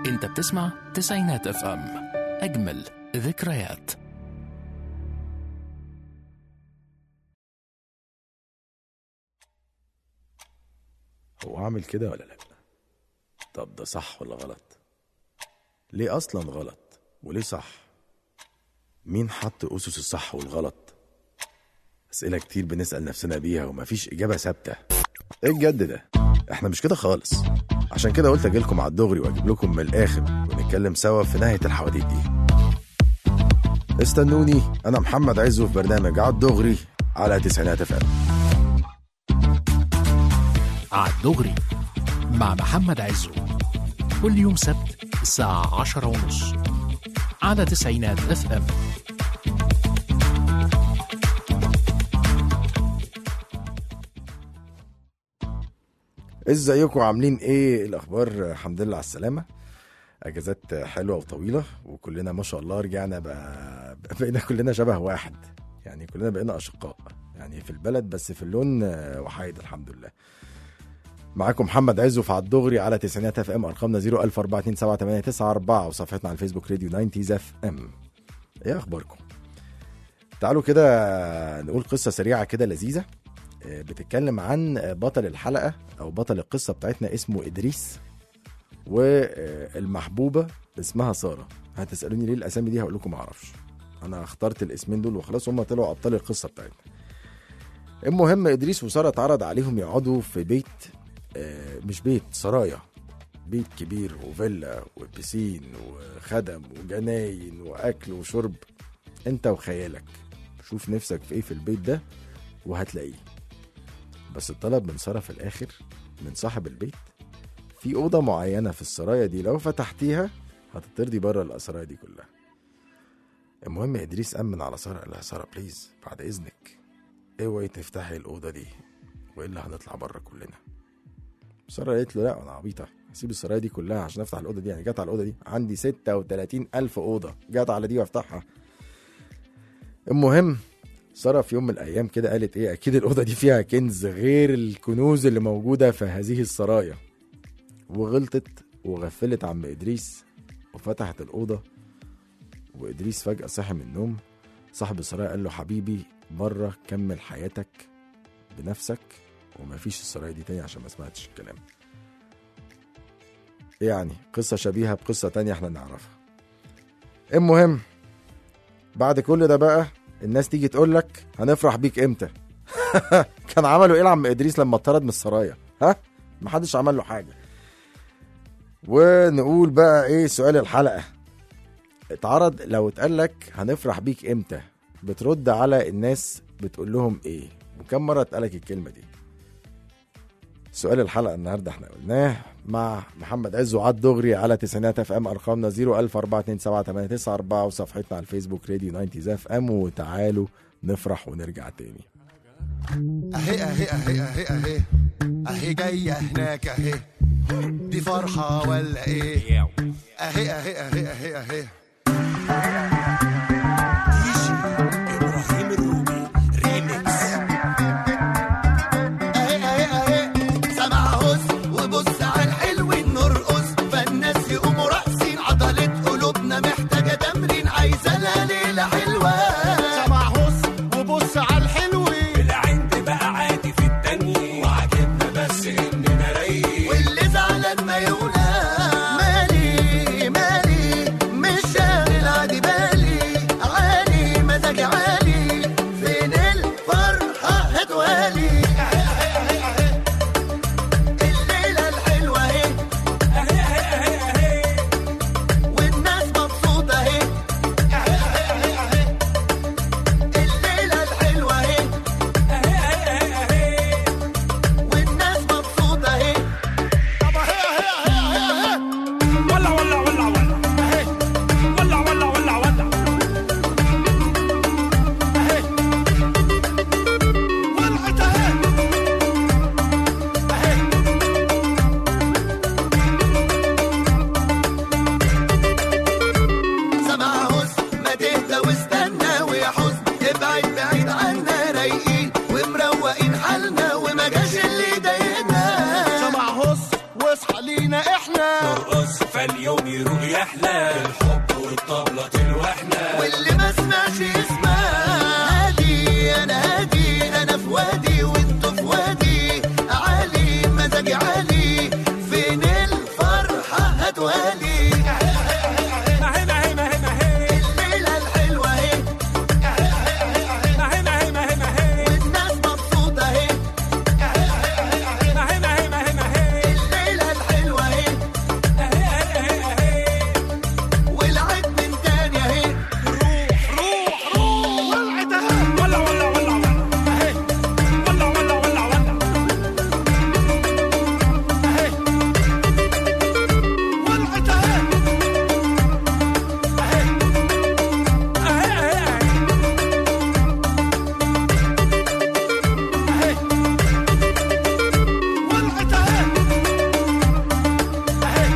انت بتسمع تسعينات اف ام اجمل ذكريات هو عامل كده ولا لا طب ده صح ولا غلط ليه اصلا غلط وليه صح مين حط اسس الصح والغلط اسئله كتير بنسال نفسنا بيها ومفيش اجابه ثابته ايه الجد ده احنا مش كده خالص عشان كده قلت اجيلكم على الدغري واجيب لكم من الاخر ونتكلم سوا في نهايه الحواديت دي استنوني انا محمد عزو في برنامج على الدغري على تسعينات اف ام عالدغري مع محمد عزو كل يوم سبت الساعة عشرة ونص على تسعينات اف ام ازيكم عاملين ايه الاخبار الحمد لله على السلامه اجازات حلوه وطويله وكلنا ما شاء الله رجعنا بقى بقينا كلنا شبه واحد يعني كلنا بقينا اشقاء يعني في البلد بس في اللون وحيد الحمد لله معاكم محمد عزو في الدغري على تسعينات اف ام ارقامنا 004278994 وصفحتنا على الفيسبوك راديو 90 اف ام ايه اخباركم تعالوا كده نقول قصه سريعه كده لذيذه آه، بتتكلم عن بطل الحلقه او بطل القصه بتاعتنا اسمه ادريس والمحبوبه اسمها ساره هتسالوني ليه الاسامي دي هقول لكم معرفش انا اخترت الاسمين دول وخلاص هم طلعوا ابطال القصه بتاعتنا المهم ادريس وساره اتعرض عليهم يقعدوا في بيت آه، مش بيت سرايا بيت كبير وفيلا وبسين وخدم وجناين واكل وشرب انت وخيالك شوف نفسك في ايه في البيت ده وهتلاقيه بس الطلب من ساره في الاخر من صاحب البيت في اوضه معينه في السرايا دي لو فتحتيها هتطردي بره السرايا دي كلها المهم ادريس امن على ساره قال لها ساره بليز بعد اذنك اوعي تفتحي الاوضه دي والا هنطلع بره كلنا ساره قالت له لا انا عبيطه هسيب السرايا دي كلها عشان افتح الاوضه دي يعني جت على الاوضه دي عندي 36 الف اوضه جت على دي وافتحها المهم ساره في يوم من الايام كده قالت ايه اكيد الاوضه دي فيها كنز غير الكنوز اللي موجوده في هذه السرايا وغلطت وغفلت عم ادريس وفتحت الاوضه وادريس فجاه صحي من النوم صاحب السرايا قال له حبيبي بره كمل حياتك بنفسك ومفيش السرايا دي تاني عشان ما سمعتش الكلام يعني قصة شبيهة بقصة تانية احنا نعرفها المهم بعد كل ده بقى الناس تيجي تقول لك هنفرح بيك امتى كان عملوا ايه لعم ادريس لما اتطرد من السرايا ها محدش عمل له حاجه ونقول بقى ايه سؤال الحلقه اتعرض لو اتقال لك هنفرح بيك امتى بترد على الناس بتقول لهم ايه وكم مره اتقالك الكلمه دي سؤال الحلقه النهارده احنا قلناه مع محمد عز وعاد دغري على تسعينات اف ام ارقامنا 004278994 وصفحتنا على الفيسبوك راديو 90 اف ام وتعالوا نفرح ونرجع تاني اهي اهي اهي اهي اهي اهي جاية هناك اهي دي فرحة ولا ايه اهي اهي اهي اهي اهي ديجي ابراهيم الروبي ريميكس اهي اهي اهي سمع هز وبص على الحلو نرقص فالناس يقوموا راقصين عضلة قلوبنا محتاجة تمرين عايزة لها ليلة حلوة سمع هز وبص على الحلو العند بقى عادي في التانية وعجبنا بس اننا رايقين واللي زعلان ما يقول مالي مالي مش شاغل عادي بالي عالي مزاجي عالي فين الفرحة هتوالي الليلة الحلوة اهي والناس مبسوطة اهي الليلة الحلوة اهي والناس مبسوطة اهي طب اهي اهي اهي علينا احنا نرقص فاليوم يروق يحلى الحب والطبلة الوحدة واللي ما سمعش اسمها هادي انا هادي انا في وادي وانتوا في وادي عالي مزاجي عالي فين الفرحة هتوالي ماهي ماهي ماهي ماهي الليلة الحلوة اهي ماهي ماهي ماهي ماهي والناس مبسوطة اهي ماهي ماهي ماهي ماهي الليلة الحلوة اهي والعيد من تاني اهي روح روح روح ولعتها ولا ولا ولا ولا اهي ولا ولا ولا ولا اهي ولعتها اهي اهي ولعتها اهي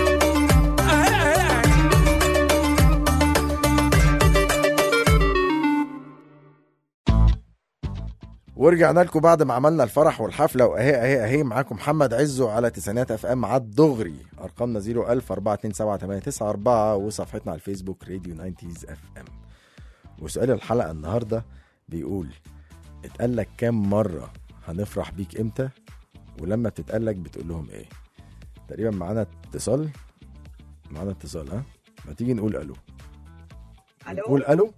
ورجعنا لكم بعد ما عملنا الفرح والحفله واهي اهي اهي معاكم محمد عزو على تسعينات اف ام على الدغري ارقامنا 01000 427 وصفحتنا على الفيسبوك راديو 90 اف ام وسؤال الحلقه النهارده بيقول اتقال لك كام مره هنفرح بيك امتى ولما بتتقال لك بتقول لهم ايه تقريبا معانا اتصال معانا اتصال ها ما تيجي نقول الو الو نقول الو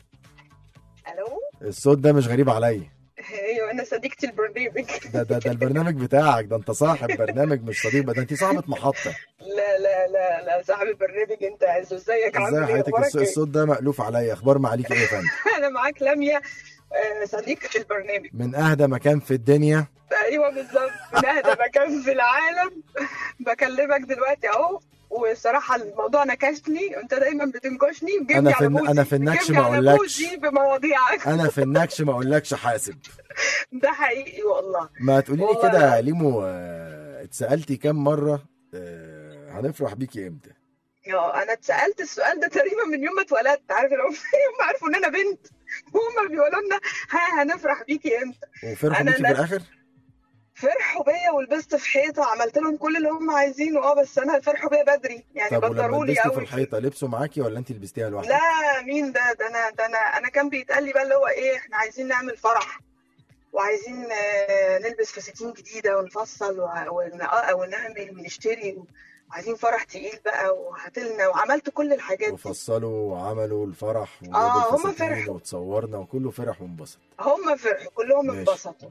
الو الصوت ده مش غريب عليا ايوه انا صديقتي البرنامج ده ده ده البرنامج بتاعك ده انت صاحب برنامج مش صديق ده انت صاحبة محطة لا لا لا لا صاحب البرنامج انت عايزه ازيك عامل ازاي ايه حياتك اخبارك الص- ايه الصوت ده مألوف عليا اخبار معاليك ايه يا فندم انا معاك لميا آه، صديقة البرنامج من اهدى مكان في الدنيا ايوه بالظبط من اهدى مكان في العالم بكلمك دلوقتي اهو والصراحة الموضوع نكشني انت دايما بتنكشني بجيبني أنا في على الن- بوزي أنا في النكش بتجيبني ما على أقولكش. بوزي بمواضيعك انا في النكش ما اقولكش حاسب ده حقيقي والله ما تقولي لي والله. كده يا ليمو آه، اتسألتي كام مرة آه، هنفرح بيكي امتى اه انا اتسالت السؤال ده تقريبا من يوم ما اتولدت عارف لو هم عرفوا ان انا بنت وهم بيقولوا لنا ها هنفرح بيكي امتى وفرحوا أنا بيكي في لا- الاخر فرحوا بيا ولبست في حيطه عملت لهم كل اللي هم عايزينه اه بس انا فرحوا بيا بدري يعني طب ولما بدروا لي لبستي في قوي الحيطة لبسوا معاكي ولا انت لبستيها لوحدك لا مين ده ده انا ده انا انا كان بيتقال لي بقى اللي هو ايه احنا عايزين نعمل فرح وعايزين آه، نلبس فساتين جديده ونفصل وع- ون- آه، ونعمل ونشتري وعايزين فرح تقيل بقى وهاتلنا وعملت كل الحاجات دي وفصلوا وعملوا الفرح آه، وجابوا هما الفساتين فرحوا. وتصورنا وكله فرح وانبسط هم فرحوا كلهم ماشي. انبسطوا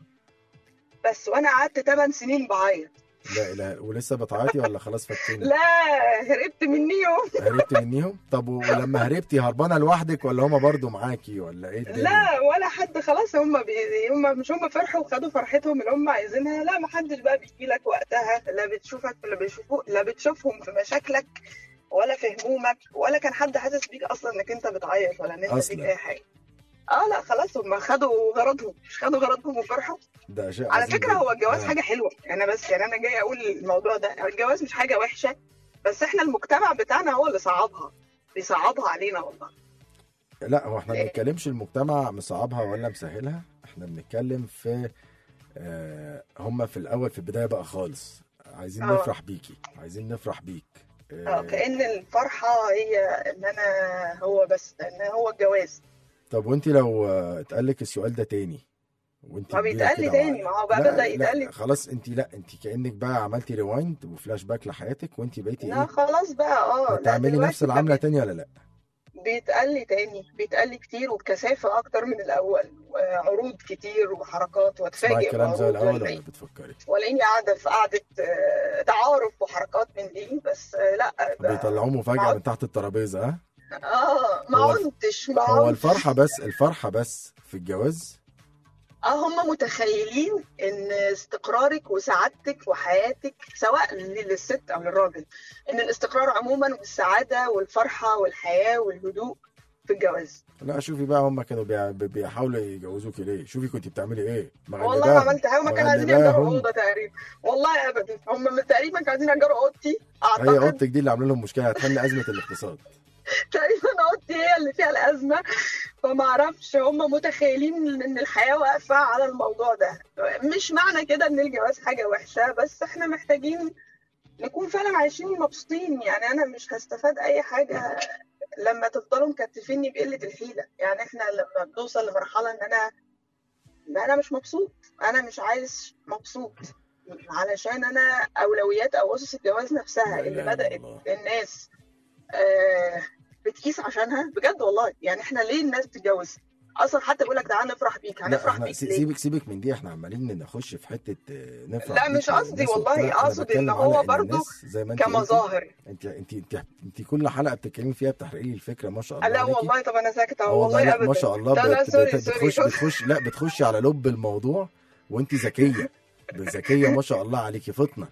بس وانا قعدت 8 سنين بعيط لا اله ولسه بتعيطي ولا خلاص فكينا لا هربت منيهم هربتي منيهم طب ولما هربتي هربانه لوحدك ولا هما برضو معاكي ولا ايه الدنيا لا ولا حد خلاص هم بي... هم مش هم فرحوا وخدوا فرحتهم اللي هم عايزينها لا ما حدش بقى بيجي لك وقتها لا بتشوفك ولا بيشوفوك لا بتشوفهم في مشاكلك ولا في همومك ولا كان حد حاسس بيك اصلا انك انت بتعيط ولا ان انت أصلاً. فيك اي حاجه اه لا خلاص هم خدوا غرضهم مش خدوا غرضهم وفرحوا ده شيء على عظيم فكره جداً. هو الجواز آه. حاجه حلوه انا بس يعني انا جاي اقول الموضوع ده الجواز مش حاجه وحشه بس احنا المجتمع بتاعنا هو اللي صعبها بيصعبها علينا والله لا هو احنا ما إيه؟ بنتكلمش المجتمع مصعبها ولا مسهلها احنا بنتكلم في آه هم في الاول في البدايه بقى خالص عايزين آه. نفرح بيكي عايزين نفرح بيك اه كأن الفرحة هي ان انا هو بس ان هو الجواز طب وانت لو آه، اتقال لك السؤال ده تاني وانت ما كبيرة بيتقال لي كده تاني، وع- ما هو بقى لا، بدأ لا، يتقال لي. خلاص انت لا انت كانك بقى عملتي ريوايند وفلاش باك لحياتك وانت بقيتي لا ايه خلاص بقى اه لا هتعملي دلوقتي نفس العمله بقى تاني ولا لا بيتقال لي تاني بيتقال لي كتير وبكثافة اكتر من الاول وعروض كتير وحركات تسمعي واتفاجئ الكلام زي بعروض الاول ولا ولا إيه. بتفكري ولاقيني قاعدة في قعدة آه، تعارف وحركات من دي بس آه، لا ده- بيطلعوه مفاجاه معقول. من تحت الترابيزه ها اه ما هو- عنتش ما هو عنتش الفرحه بس الفرحه بس في الجواز اه هم متخيلين ان استقرارك وسعادتك وحياتك سواء للست او للراجل ان الاستقرار عموما والسعاده والفرحه والحياه والهدوء في الجواز لا شوفي بقى هم كانوا بيع- بي- بيحاولوا يجوزوكي ليه شوفي كنت بتعملي ايه والله ما مغلباهم. عملت حاجه ما كانوا عايزين يأجروا مغلباهم. اوضه تقريبا والله ابدا هم تقريبا كانوا عايزين يأجروا اوضتي هي اعتقد اوضتك دي اللي عامله لهم مشكله هتحل ازمه الاقتصاد تقريبا اوضتي هي اللي فيها الازمه فما اعرفش هم متخيلين ان الحياه واقفه على الموضوع ده مش معنى كده ان الجواز حاجه وحشه بس احنا محتاجين نكون فعلا عايشين مبسوطين يعني انا مش هستفاد اي حاجه لما تفضلوا مكتفيني بقله الحيله يعني احنا لما بنوصل لمرحله ان انا انا مش مبسوط انا مش عايز مبسوط علشان انا اولويات او اسس الجواز نفسها لا اللي إله إلا بدات الله. الناس آه بتقيس عشانها بجد والله يعني احنا ليه الناس بتتجوز اصلا حتى بيقول لك تعال نفرح بيك لا هنفرح احنا بيك سي- ليه سيبك سيبك من دي احنا عمالين نخش في حته آه، نفرح لا بيك مش قصدي والناس والله، وبتاع. أنا أقصد بتكلم إن على هو إن برضو الناس زي ما انت قلتي، كمظاهر انت انت انت انت كل حلقه بتتكلمي فيها بتحرقي لي الفكره ما شاء الله لا عليكي. والله طب انا ساكته اه أهو، والله لا ابدا ما شاء الله لا لا بت- سوري بت- سوري بتخش سوري بتخش لا بتخشي على لب الموضوع وانت ذكيه ذكيه ما شاء الله عليكي فطنه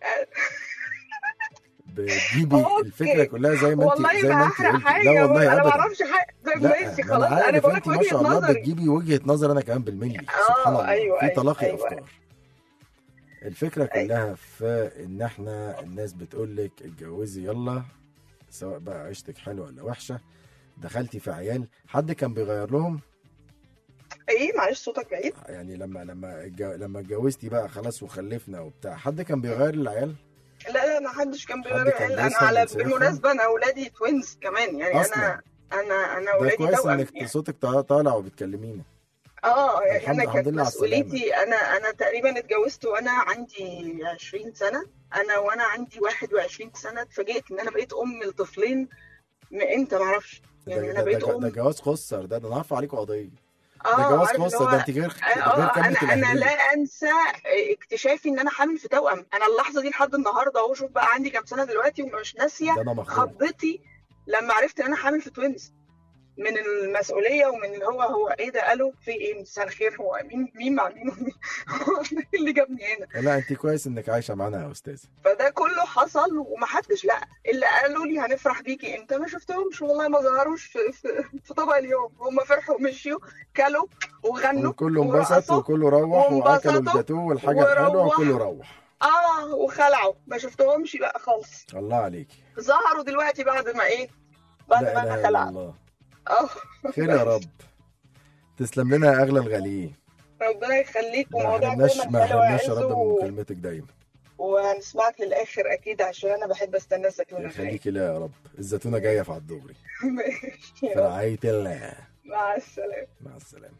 بتجيبي أوكي. الفكره كلها زي ما انت والله زي ما ما انت هحرق قلتي حاجه لا والله انا ما ابدا اعرفش حاجه طيب لا ماشي ما خلاص انا انا عارف بقول انت لك ما شاء وجهه الله نظري بتجيبي وجهه نظر انا كمان بالملي سبحان الله أيوة، في أيوة، تلاقي أيوة. افكار الفكره كلها في ان احنا الناس بتقول لك اتجوزي يلا سواء بقى عيشتك حلوه ولا وحشه دخلتي في عيال حد كان بيغير لهم ايه معلش صوتك بعيد يعني لما لما الجو... لما اتجوزتي بقى خلاص وخلفنا وبتاع حد كان بيغير للعيال لا لا ما حدش كان حد بيغير كان انا بيسهر على بيصرفهم؟ بالمناسبه انا اولادي توينز كمان يعني أصلاً. انا انا انا ده اولادي كويس توأم انك يعني. صوتك طا- طالع وبتكلمينا اه يعني الحمد- انا الحمد كانت لله على السلامة. مسؤوليتي انا انا تقريبا اتجوزت وانا عندي 20 سنه انا وانا عندي 21 سنه اتفاجئت ان انا بقيت ام لطفلين من امتى معرفش ده, يعني ده, انا ده, بقيت ده, ام جواز خسر ده ده انا هرفع عليكم قضيه ده اه جواز عارف اللي خسر هو ده انت غير غير اه كامله انا انا الاهليه لا انسى اكتشافي ان انا حامل في توأم انا اللحظه دي لحد النهارده اهو شوف بقى عندي كام سنه دلوقتي ومش ناسيه ده انا مخضوض خضتي لما عرفت ان انا حامل في توينز من المسؤوليه ومن اللي هو هو ايه ده قالوا في ايه مساء الخير هو مين مين مع مين ومين هو إيه اللي جابني هنا لا انت كويس انك عايشه معانا يا استاذه فده كله حصل ومحدش لا اللي قالوا لي هنفرح بيكي امتى ما شفتهمش والله ما ظهروش في, في, في طبق اليوم هم فرحوا ومشيوا كلوا وغنوا وكله انبسط ورقصوا وكله روح واكلوا وانبسطوا الجاتوه والحاجه الحلوه وروحوا. وكله روح اه وخلعوا ما شفتهمش بقى خالص الله عليكي ظهروا دلوقتي بعد ما ايه بعد لا ما اله انا الا خلعت الله اه خير يا رب تسلم لنا يا اغلى الغاليين ربنا يخليك ما ومواضيع حرمناش دايما ما حلوه يا حرمناش يا رب عزو من مكالمتك دايما وهنسمعك للاخر اكيد عشان انا بحب استنى الزيتونه يخليكي لا يا رب الزيتونه جايه في الدغري ماشي في يا رب. رعايه الله مع السلامه مع السلامه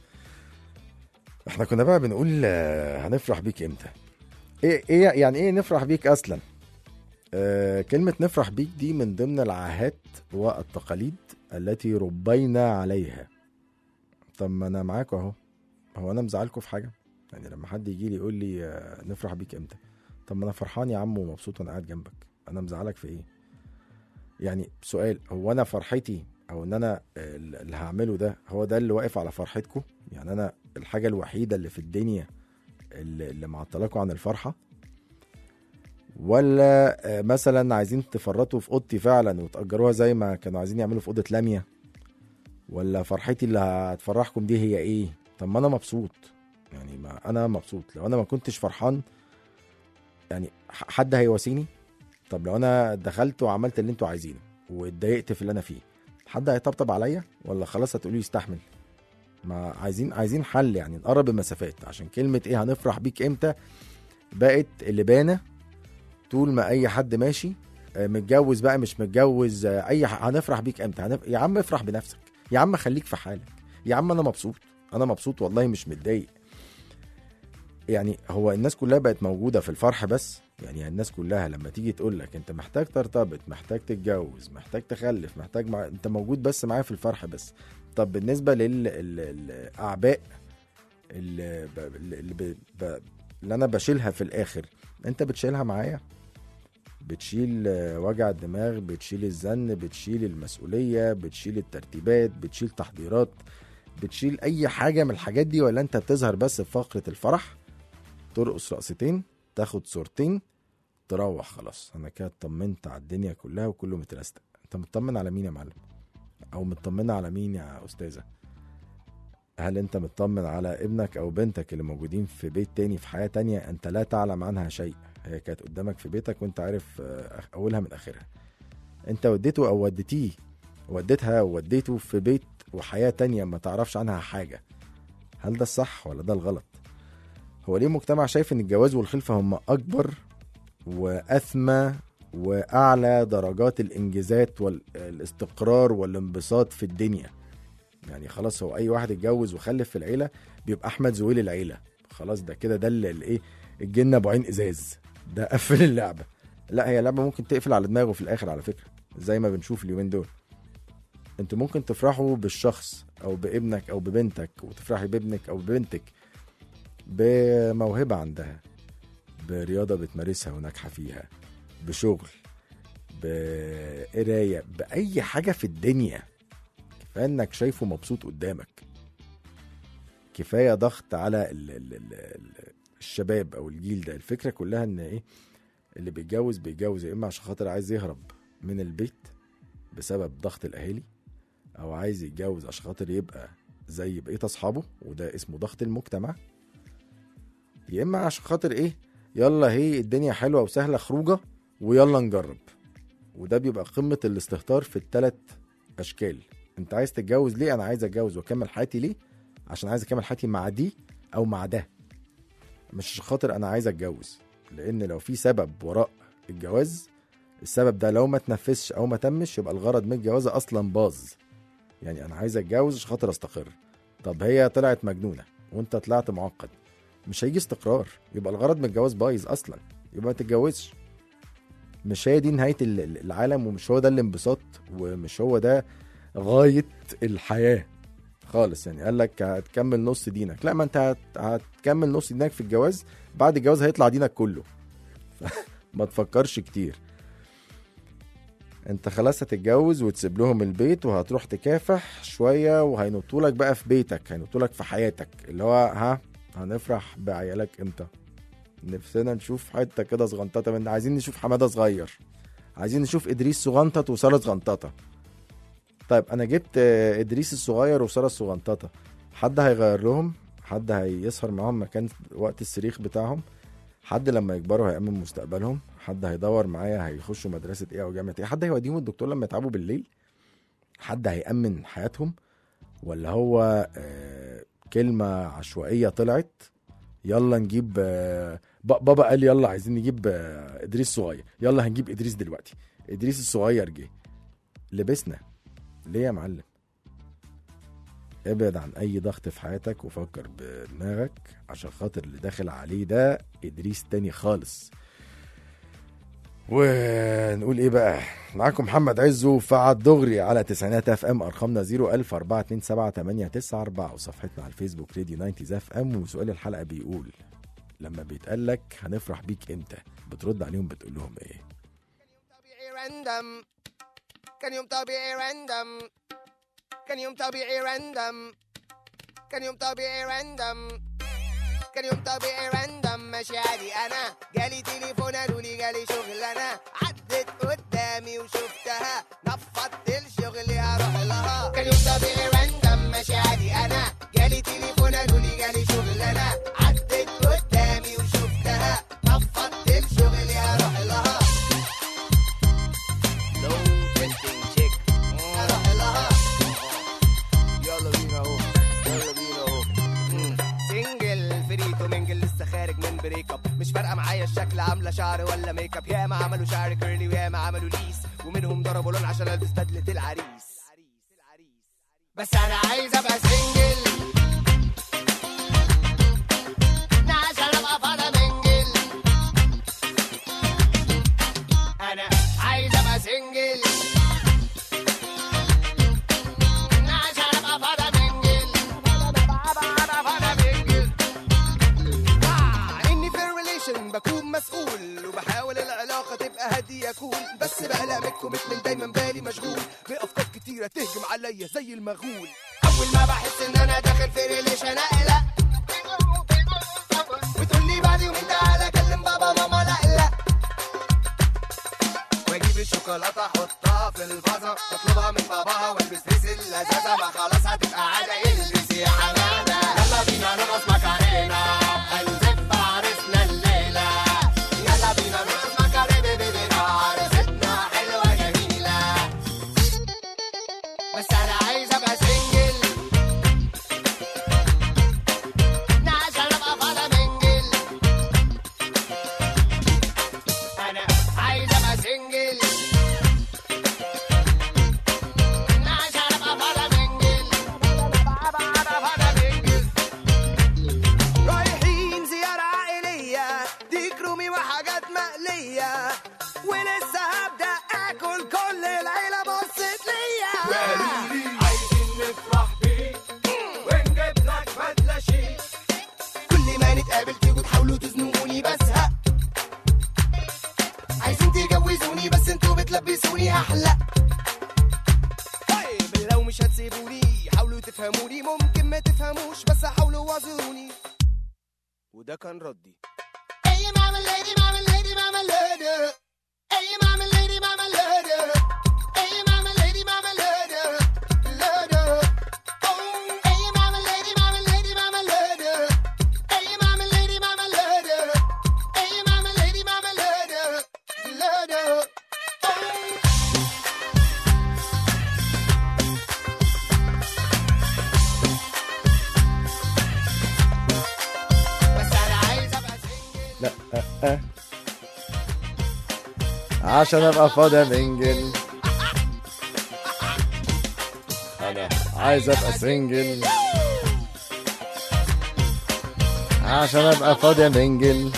احنا كنا بقى بنقول آه، هنفرح بيك امتى ايه ايه يعني ايه نفرح بيك اصلا آه كلمه نفرح بيك دي من ضمن العاهات والتقاليد التي ربينا عليها طب ما انا معاكم اهو هو انا مزعلكم في حاجه يعني لما حد يجي لي يقول لي آه، نفرح بيك امتى طب ما انا فرحان يا عم ومبسوط وانا قاعد جنبك انا مزعلك في ايه يعني سؤال هو انا فرحتي او ان انا آه، اللي هعمله ده هو ده اللي واقف على فرحتكم يعني انا الحاجه الوحيده اللي في الدنيا اللي, اللي معطلاكم عن الفرحه ولا آه، مثلا عايزين تفرطوا في اوضتي فعلا وتاجروها زي ما كانوا عايزين يعملوا في اوضه لاميا ولا فرحتي اللي هتفرحكم دي هي ايه طب ما انا مبسوط يعني ما انا مبسوط لو انا ما كنتش فرحان يعني ح- حد هيواسيني طب لو انا دخلت وعملت اللي انتوا عايزينه واتضايقت في اللي انا فيه حد هيطبطب عليا ولا خلاص هتقولوا لي استحمل ما عايزين عايزين حل يعني نقرب المسافات عشان كلمه ايه هنفرح بيك امتى بقت اللي بانه طول ما اي حد ماشي آه، متجوز بقى مش متجوز آه، اي ح- هنفرح بيك امتى هنف... يا عم افرح بنفسك يا عم خليك في حالك يا عم انا مبسوط انا مبسوط والله مش متضايق يعني هو الناس كلها بقت موجوده في الفرح بس يعني الناس كلها لما تيجي تقول لك انت محتاج ترتبط محتاج تتجوز محتاج تخلف محتاج مع... انت موجود بس معايا في الفرح بس طب بالنسبه للاعباء اللي, ب... اللي, ب... ب... اللي انا بشيلها في الاخر انت بتشيلها معايا بتشيل آه، وجع الدماغ بتشيل الزن بتشيل المسؤوليه بتشيل الترتيبات بتشيل تحضيرات بتشيل اي حاجه من الحاجات دي ولا انت بتظهر بس في فقره الفرح ترقص رقصتين تاخد صورتين تروح خلاص انا كده اطمنت على الدنيا كلها وكله مترستق انت مطمن على مين يا معلم او مطمنه على مين يا استاذه هل انت مطمن على ابنك او بنتك اللي موجودين في بيت تاني في حياه تانية انت لا تعلم عنها شيء هي كانت قدامك في بيتك وانت عارف آه، اولها من اخرها انت وديته او وديتيه وديتها او وديته في بيت وحياه تانية ما تعرفش عنها حاجه هل ده الصح ولا ده الغلط هو ليه المجتمع شايف ان الجواز والخلفه هم اكبر واثمى واعلى درجات الانجازات والاستقرار والانبساط في الدنيا يعني خلاص هو اي واحد اتجوز وخلف في العيله بيبقى احمد زويل العيله خلاص ده كده ده اللي الايه الجن ابو عين ازاز ده قفل اللعبه لا هي لعبه ممكن تقفل على دماغه في الاخر على فكره زي ما بنشوف اليومين دول انتوا ممكن تفرحوا بالشخص او بابنك او ببنتك وتفرحي بابنك او ببنتك بموهبه عندها برياضه بتمارسها وناجحه فيها بشغل بقرايه باي حاجه في الدنيا كفايه انك شايفه مبسوط قدامك كفايه ضغط على ال ال ال ال الشباب او الجيل ده الفكره كلها ان ايه اللي بيتجوز بيتجوز يا اما عشان خاطر عايز يهرب من البيت بسبب ضغط الاهالي او عايز يتجوز عشان خاطر يبقى زي بقيه اصحابه وده اسمه ضغط المجتمع يا اما عشان خاطر ايه يلا هي الدنيا حلوه وسهله خروجه ويلا نجرب وده بيبقى قمه الاستهتار في الثلاث اشكال انت عايز تتجوز ليه انا عايز اتجوز واكمل حياتي ليه عشان عايز اكمل حياتي مع دي او مع ده مش عشان خاطر انا عايز اتجوز لان لو في سبب وراء الجواز السبب ده لو ما تنفذش او ما تمش يبقى الغرض من الجواز اصلا باظ يعني انا عايز اتجوز عشان خاطر استقر طب هي طلعت مجنونه وانت طلعت معقد مش هيجي استقرار يبقى الغرض من الجواز بايظ اصلا يبقى ما تتجوزش مش هي دي نهايه ال- ال- العالم ومش هو ده الانبساط ومش هو ده غايه الحياه خالص يعني قال لك هتكمل نص دينك لا ما انت هت- هتكمل نص دينك في الجواز بعد الجواز هيطلع دينك كله ما تفكرش كتير انت خلاص هتتجوز وتسيب لهم البيت وهتروح تكافح شويه وهينطوا لك بقى في بيتك هينطوا لك في حياتك اللي هو ها هنفرح بعيالك امتى نفسنا نشوف حته كده صغنططه من عايزين نشوف حماده صغير عايزين نشوف ادريس صغنطط وساره صغنططه طيب انا جبت آه، ادريس الصغير وساره الصغنططه حد هيغير لهم حد هيسهر معاهم مكان وقت الصريخ بتاعهم حد لما يكبروا هيأمن مستقبلهم حد هيدور معايا هيخشوا مدرسة ايه او جامعة ايه حد هيوديهم الدكتور لما يتعبوا بالليل حد هيأمن حياتهم ولا هو آه كلمة عشوائية طلعت يلا نجيب آه ب- بابا قال يلا عايزين نجيب آه ادريس صغير يلا هنجيب ادريس دلوقتي ادريس الصغير جه لبسنا ليه يا معلم ابعد عن اي ضغط في حياتك وفكر بدماغك عشان خاطر اللي داخل عليه ده ادريس تاني خالص ونقول ايه بقى معاكم محمد عزو فعد دغري على تسعينات اف ام ارقامنا 01000 427 وصفحتنا على الفيسبوك راديو 90 اف ام وسؤال الحلقه بيقول لما بيتقال لك هنفرح بيك امتى بترد عليهم بتقول لهم ايه طبيعي راندم كان يوم طبيعي راندم كان يوم طبيعي راندم كان يوم طبيعي راندم كان يوم طبيعي راندم ماشي عادي انا جالي تليفون قالوا لي جالي شغلانه عدت قدامي وشفتها نفضت الشغل هروح لها كان يوم طبيعي راندم ماشي عادي انا جالي تليفون قالوا لي جالي شغلانه عدت قدامي وشفتها نفضت الشغل هروح لها لو تريستنج تشيك هروح لها يلا بينا اهو يلا بينا اهو مم. سنجل فريتو منجل لسه خارج من بريك اب مش فارقه معايا الشكل عامله شعر ولا ميك اب ياما عملوا شعر كيرلي وياما عملوا ليس ومنهم ضربوا لون عشان البس بدله العريس بس انا عايز ابقى سنجل عشان ابقى فاضي منجل انا عايز ابقى سنجل عشان ابقى فاضي منجل ابقى فاضي منجل آه، اني في الريليشن بكون مسؤول وبحاول العلاقه تبقى هاديه كول بس بقلق من الكوميتمنت دايما بالي مشغول بافكار كتيره تهجم عليا زي المغول اول ما بحس ان انا داخل في ريليشن اقلق وتقول لي بعد يومين تعالى كلم بابا ماما لا لا واجيب الشوكولاته احطها في الفازه واطلبها من باباها والبس لبس اللذاذه ما خلاص هتبقى عاده البس يا حماده يلا بينا نرقص مكارينا هنزف عرسنا الليله يلا بينا نرقص مكارينا بيبينا عرستنا حلوه جميله بس انا عايز ابقى سنجل عشان ابقى فاضي منجل لبسوني احلى طيب لو مش هتسيبوني حاولوا تفهموني ممكن ما تفهموش بس حاولوا واعذروني وده كان ردي Hey mama lady, mama lady, mama lady. Hey mama lady, mama lady. Hey mama lady, mama lady. Lady. Oh, hey mama lady, mama lady, mama lady. Hey mama lady, mama lady. Hey mama lady, mama lady. Lady. Oh. بس انا عايز ابقى سنجل لا أه أه. عشان ابقى فاضي منجل انا عايز ابقى سنجل عشان ابقى فاضي منجل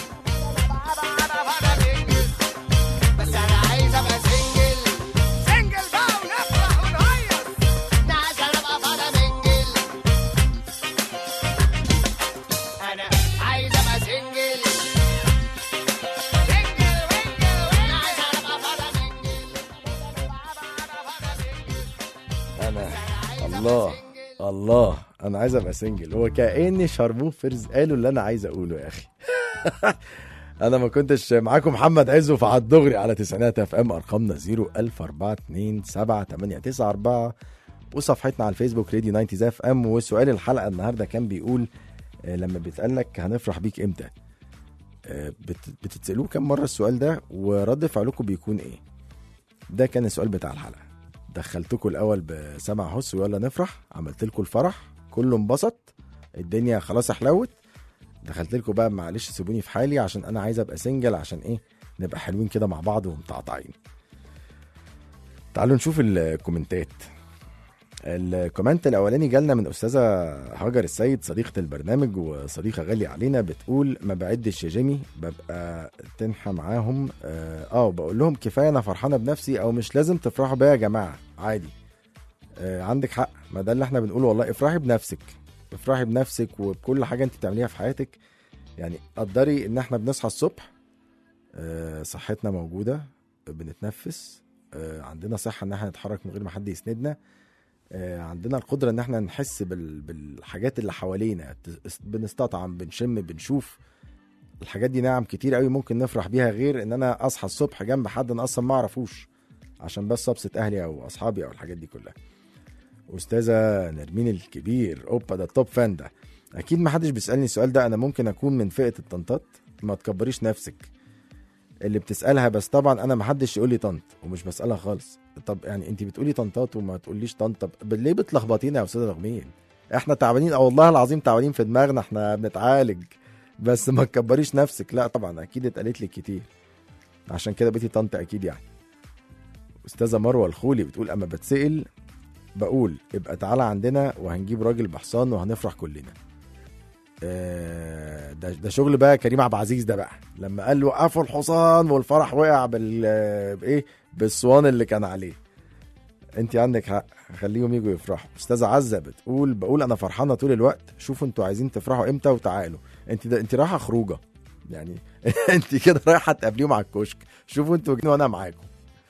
بس انا عايز ابقى سنجل سنجل بقى ونفرح ونهيص ده عشان ابقى فاضي منجل انا عايز ابقى سنجل سنجل وينجل وينجل عشان ابقى فاضي منجل انا الله الله انا عايز ابقى سنجل هو كاني شرموفرز قالوا اللي انا عايز اقوله يا اخي انا ما كنتش معاكم محمد عزو في على الدغري على تسعينات اف ام ارقامنا 01427 وصفحتنا على الفيسبوك راديو 90 اف ام وسؤال الحلقه النهارده كان بيقول آه، لما بيتقال لك هنفرح بيك امتى آه، بت- بتتسالوه كم مره السؤال ده ورد فعلكم بيكون ايه ده كان السؤال بتاع الحلقه دخلتكم الاول بسمع هس ويلا نفرح عملت لكم الفرح كله انبسط الدنيا خلاص حلوت دخلت لكم بقى معلش سيبوني في حالي عشان انا عايز ابقى سنجل عشان ايه نبقى حلوين كده مع بعض ومتعطعين تعالوا نشوف الكومنتات الكومنت الاولاني جالنا من استاذه هاجر السيد صديقه البرنامج وصديقه غاليه علينا بتقول ما بعدش يا جيمي ببقى تنحى معاهم اه آه، بقول لهم كفايه انا فرحانه بنفسي او مش لازم تفرحوا بيا يا جماعه عادي آه عندك حق ما ده اللي احنا بنقوله والله افرحي بنفسك افرحي بنفسك وبكل حاجه انت بتعمليها في حياتك يعني قدري ان احنا بنصحى الصبح آه صحتنا موجوده بنتنفس آه عندنا صحه ان احنا نتحرك من غير ما حد يسندنا آه، عندنا القدرة ان احنا نحس بال... بالحاجات اللي حوالينا ت- بنستطعم بنشم بنشوف الحاجات دي نعم كتير قوي ممكن نفرح بيها غير ان انا اصحى الصبح جنب حد انا اصلا ما اعرفوش عشان بس ابسط اهلي او اصحابي او الحاجات دي كلها استاذه نرمين الكبير اوبا ده التوب فان ده اكيد ما حدش بيسالني السؤال ده انا ممكن اكون من فئه الطنطات ما تكبريش نفسك اللي بتسالها بس طبعا انا ما حدش يقول لي طنط ومش بسالها خالص طب يعني انت بتقولي طنطات وما تقوليش طنط طب ليه بتلخبطينا يا استاذه رغمين احنا تعبانين اه والله العظيم تعبانين في دماغنا احنا بنتعالج بس ما تكبريش نفسك لا طبعا اكيد اتقالت لك كتير عشان كده بقيتي طنط اكيد يعني استاذه مروه الخولي بتقول اما بتسال بقول ابقى تعالى عندنا وهنجيب راجل بحصان وهنفرح كلنا آه، ده ده شغل بقى كريم عبد العزيز ده بقى لما قال له وقفوا الحصان والفرح وقع بال بايه بالصوان اللي كان عليه انت عندك حق خليهم يجوا يفرحوا استاذه عزه بتقول بقول انا فرحانه طول الوقت شوفوا انتوا عايزين تفرحوا امتى وتعالوا انت ده انت رايحه خروجه يعني انت كده رايحه تقابليهم على الكشك شوفوا انتوا جايين وانا معاكم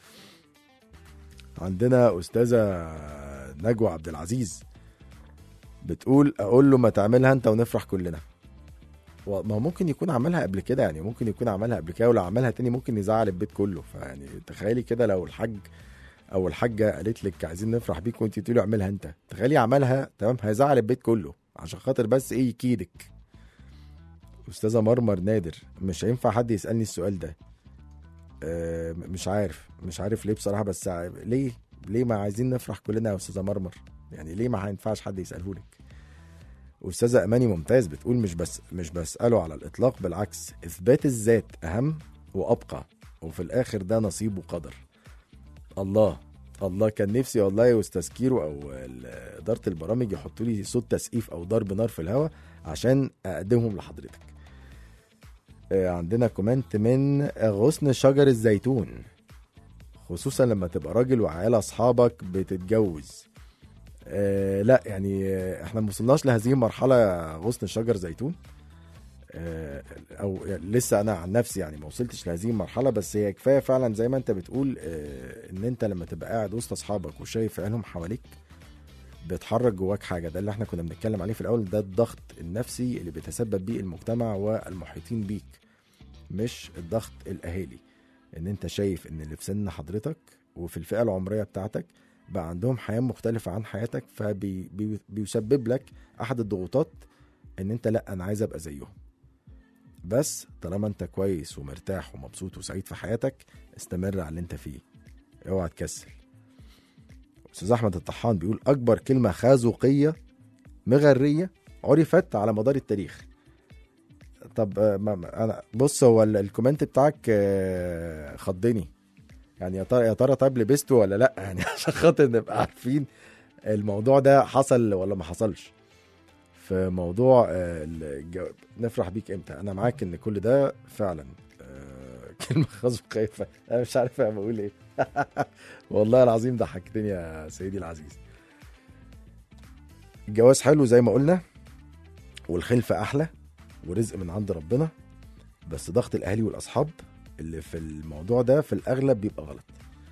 عندنا استاذه نجوى عبد العزيز بتقول اقول له ما تعملها انت ونفرح كلنا و- ما هو ممكن يكون عملها قبل كده يعني ممكن يكون عملها قبل كده ولو عملها تاني ممكن يزعل البيت كله فيعني تخيلي كده لو الحاج او الحاجه قالت لك عايزين نفرح بيك وانت تقولي اعملها انت تخيلي عملها تمام هيزعل البيت كله عشان خاطر بس ايه يكيدك استاذه مرمر نادر مش هينفع حد يسالني السؤال ده آه، مش عارف مش عارف ليه بصراحه بس ع- ليه ليه ما عايزين نفرح كلنا يا استاذه مرمر يعني ليه ما هينفعش حد يساله لك استاذه اماني ممتاز بتقول مش بس مش بساله على الاطلاق بالعكس اثبات الذات اهم وابقى وفي الاخر ده نصيب وقدر الله الله كان نفسي والله يا استاذ كيرو او ال- اداره البرامج يحطوا لي صوت تسقيف او ضرب نار في الهواء عشان اقدمهم لحضرتك آه، عندنا كومنت من غصن شجر الزيتون خصوصا لما تبقى راجل وعيال اصحابك بتتجوز آه لا يعني آه، احنا ما وصلناش لهذه المرحله يا غصن شجر زيتون آه، او يعني لسه انا عن نفسي يعني ما وصلتش لهذه المرحله بس هي كفايه فعلا زي ما انت بتقول آه، ان انت لما تبقى قاعد وسط اصحابك وشايف عينهم حواليك بيتحرك جواك حاجه ده اللي احنا كنا بنتكلم عليه في الاول ده الضغط النفسي اللي بيتسبب بيه المجتمع والمحيطين بيك مش الضغط الاهالي ان انت شايف ان اللي في سن حضرتك وفي الفئه العمريه بتاعتك بقى عندهم حياه مختلفه عن حياتك فبيسبب لك احد الضغوطات ان انت لا انا عايز ابقى زيهم بس طالما انت كويس ومرتاح ومبسوط وسعيد في حياتك استمر على اللي انت فيه اوعى تكسل استاذ احمد الطحان بيقول اكبر كلمه خازوقيه مغريه عرفت على مدار التاريخ طب آه، ما ما- انا بص هو ال- الكومنت بتاعك آه، خضني يعني يا ترى يا ترى طيب لبسته ولا لا يعني عشان خاطر نبقى عارفين الموضوع ده حصل ولا ما حصلش في موضوع آه، الجو... نفرح بيك امتى انا معاك ان كل ده فعلا آه، كلمه خازوق خايفه انا مش عارف انا بقول ايه والله العظيم ضحكتني يا سيدي العزيز الجواز حلو زي ما قلنا والخلفة أحلى ورزق من عند ربنا بس ضغط الأهلي والأصحاب اللي في الموضوع ده في الأغلب بيبقى غلط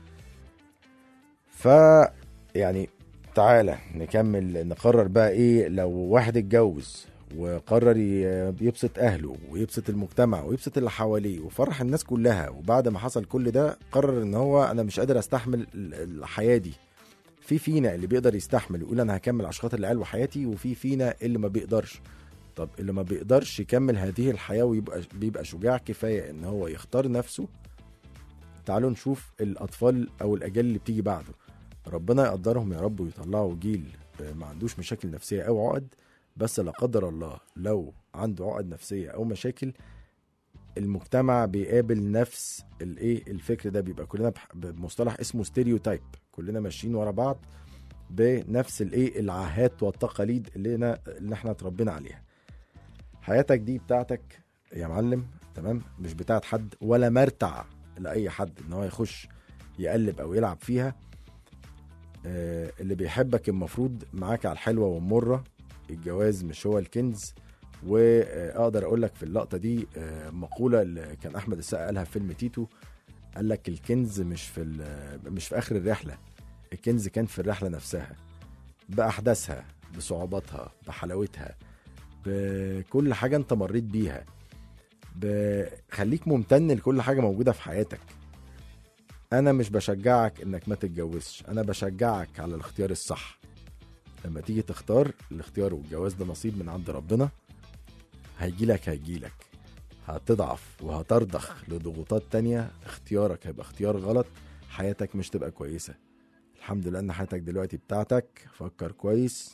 ف يعني تعالى نكمل نقرر بقى ايه لو واحد اتجوز وقرر ي- يبسط اهله ويبسط المجتمع ويبسط اللي حواليه وفرح الناس كلها وبعد ما حصل كل ده قرر ان هو انا مش قادر استحمل ال- الحياه دي في فينا اللي بيقدر يستحمل ويقول انا هكمل عشان خاطر العيال وحياتي وفي فينا اللي ما بيقدرش طب اللي ما بيقدرش يكمل هذه الحياه ويبقى بيبقى شجاع كفايه ان هو يختار نفسه تعالوا نشوف الاطفال او الاجيال اللي بتيجي بعده ربنا يقدرهم يا رب ويطلعوا جيل آه، ما عندوش مشاكل نفسيه او عقد بس لا قدر الله لو عنده عقد نفسيه او مشاكل المجتمع بيقابل نفس الايه الفكر ده بيبقى كلنا بح- بمصطلح اسمه ستيريوتايب كلنا ماشيين ورا بعض بنفس الايه العاهات والتقاليد اللي انا اللي احنا اتربينا عليها حياتك دي بتاعتك يا معلم تمام مش بتاعت حد ولا مرتع لاي حد ان هو يخش يقلب او يلعب فيها آه، اللي بيحبك المفروض معاك على الحلوه والمره الجواز مش هو الكنز واقدر اقول لك في اللقطه دي آه، مقوله اللي كان احمد السقا قالها في فيلم تيتو قال لك الكنز مش في ال- مش في اخر الرحله الكنز كان في الرحله نفسها باحداثها بصعوباتها بحلاوتها بكل حاجه انت مريت بيها بخليك ممتن لكل حاجه موجوده في حياتك انا مش بشجعك انك ما تتجوزش انا بشجعك على الاختيار الصح لما تيجي تختار الاختيار والجواز ده نصيب من عند ربنا هيجيلك هيجيلك هتضعف وهترضخ لضغوطات تانية اختيارك هيبقى اختيار غلط حياتك مش تبقى كويسة الحمد لله ان حياتك دلوقتي بتاعتك فكر كويس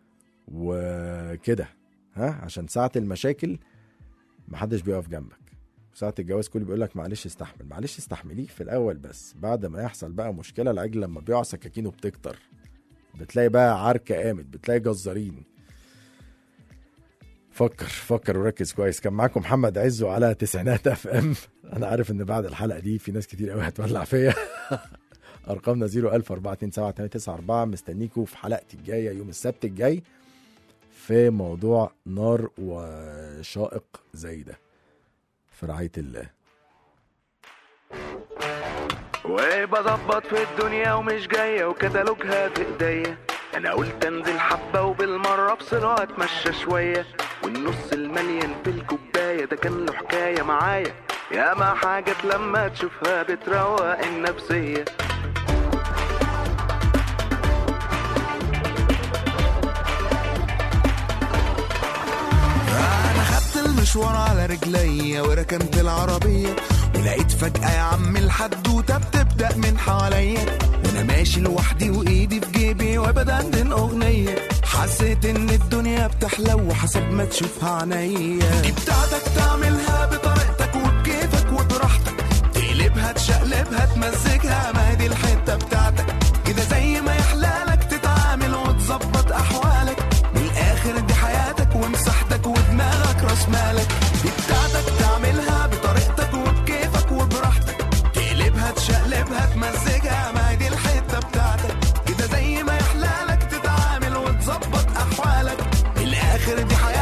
وكده ها عشان ساعة المشاكل محدش بيقف جنبك ساعة الجواز كله بيقول لك معلش استحمل معلش استحمليه في الأول بس بعد ما يحصل بقى مشكلة العجل لما بيقع سكاكينه بتكتر بتلاقي بقى عركة قامت بتلاقي جزارين فكر فكر وركز كويس كان معاكم محمد عزو على تسعينات اف ام انا عارف ان بعد الحلقه دي في ناس كتير قوي هتولع فيا ارقامنا 014278994 مستنيكم في حلقتي الجايه يوم السبت الجاي في موضوع نار وشائق زي ده في رعايه الله وبظبط في الدنيا ومش جاية وكتالوجها في ايديا انا قلت انزل حبة وبالمرة افصل واتمشى شوية والنص المليان في الكوباية ده كان له حكاية معايا ياما حاجات لما تشوفها بتروق النفسية انا خدت المشوار على رجليا وركنت العربية ولقيت فجأة يا عم الحدوتة بتبدأ من حواليا وانا ماشي لوحدي وايدي في جيبي وبدندن اغنية حسيت ان الدنيا بتحلو حسب ما تشوفها عينيا دي بتاعتك تعملها بطريقتك وبكيفك وبراحتك تقلبها تشقلبها تمزجها ما هي دي الحتة بتاعتك كده زي ما يحلالك تتعامل وتظبط احوالك من الاخر دي حياتك ومساحتك ودماغك راس مالك دي بتاعتك تعملها بطريقتك وبكيفك وبراحتك تقلبها تشقلبها تمزجها ما هي دي الحته بتاعتك كده زي ما يحلالك تتعامل وتظبط احوالك من الاخر دي حياتك